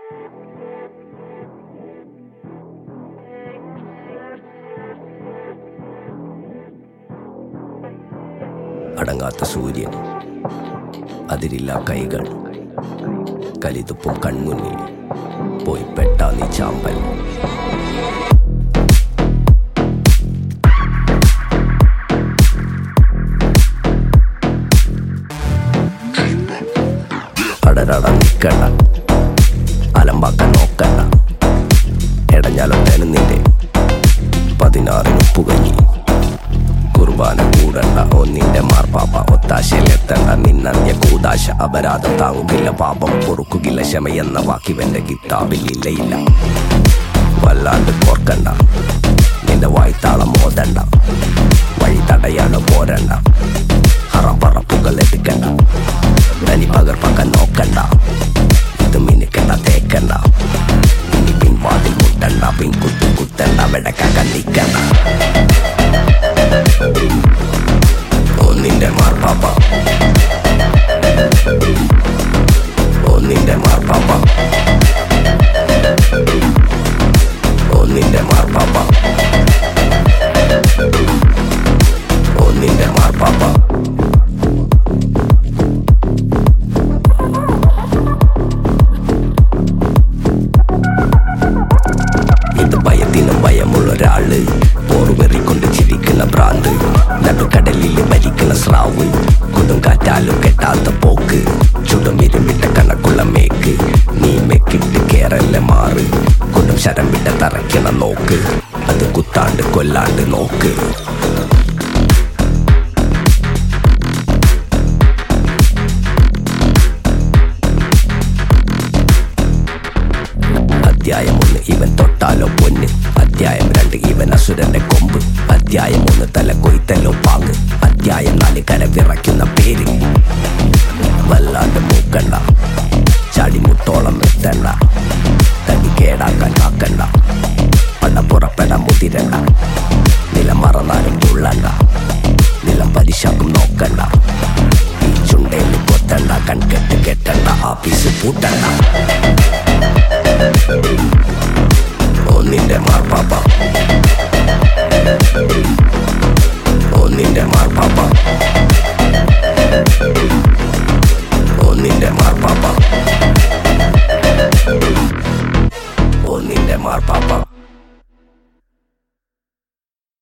അടങ്ങാത്ത സൂര്യൻ അതിരില്ല കൈകൾ കലിതുപ്പും കൺമുന്നിൽ പോയി പെട്ടാ നീ ചാമ്പൽ അടരട നിക്കണ്ട അലമ്പാക്കാൻ നോക്കണ്ട എടഞ്ഞാലൊട്ടേനും നിന്റെ പതിനാറിന് പുകഞ്ഞി കുർബാന കൂടണ്ട ഒന്നിന്റെ മാർപ്പാപ്പ ഒത്താശയിലെത്തണ്ട നിന്നന്യ കൂതാശ അപരാധം താങ്ങുകില്ല പാപം പൊറുക്കുകില്ല ക്ഷമയെന്ന വാക്കിവന്റെ കിതാബിൽ ഇല്ല ഇല്ല വല്ലാണ്ട് കോർക്കണ്ട നിന്റെ വായ്ത്താളം മോതണ്ട വഴി തടയാതെ പോരണ്ട ഹറപ്പറപ്പുകൾ എടുക്കണ്ട തനി പകർപ്പക്ക നോക്കണ്ട ഇത് മിനുക്കണ്ട തേക്കണ്ട ഇനി പിൻവാതിൽ മുട്ടണ്ട പിൻകുത്തു കുത്തണ്ട വെടക്ക നിക്കണ്ട ഒന്നിന്റെ മാർപ്പാപ്പ ഒന്നിന്റെ മാർപ്പാപ്പ ഒന്നിന്റെ മാർപ്പാപ്പ ഒന്നിന്റെ മാർപ്പാപ്പ ഇത് ഭയത്തിനും ഭയമുള്ള ഒരാള് പോറുവെറിക്കൊണ്ട് ചിരിക്കുന്ന ഭ്രാന്ത് നടുക്കടലിൽ ഭരിക്കുന്ന സ്രാവ് കൊടുങ്കാറ്റാലും കെട്ടാത്ത പോക്ക് ചുടും ഇരുമ്പിട്ട കണക്കുള്ള മേക്ക് നീ മെക്കിട്ട് കേറല്ല മാറ് കൊടും ശരം വിട്ട തറയ്ക്കണ നോക്ക് അത് കുത്താണ്ട് കൊല്ലാണ്ട് നോക്ക് അധ്യായം ഒന്ന് ഇവൻ തൊട്ടാലോ പൊന്ന് അധ്യായം രണ്ട് ഇവൻ അസുരന്റെ കൊമ്പ് അധ്യായം ഒന്ന് തല കൊയ്ത്തല്ലോ പാങ്ങ് അധ്യായം നാല് കര വിറയ്ക്കുന്ന പേര് വല്ലാണ്ട് മൂക്കണ്ട ചാടി മുട്ടോളം എത്തണ്ട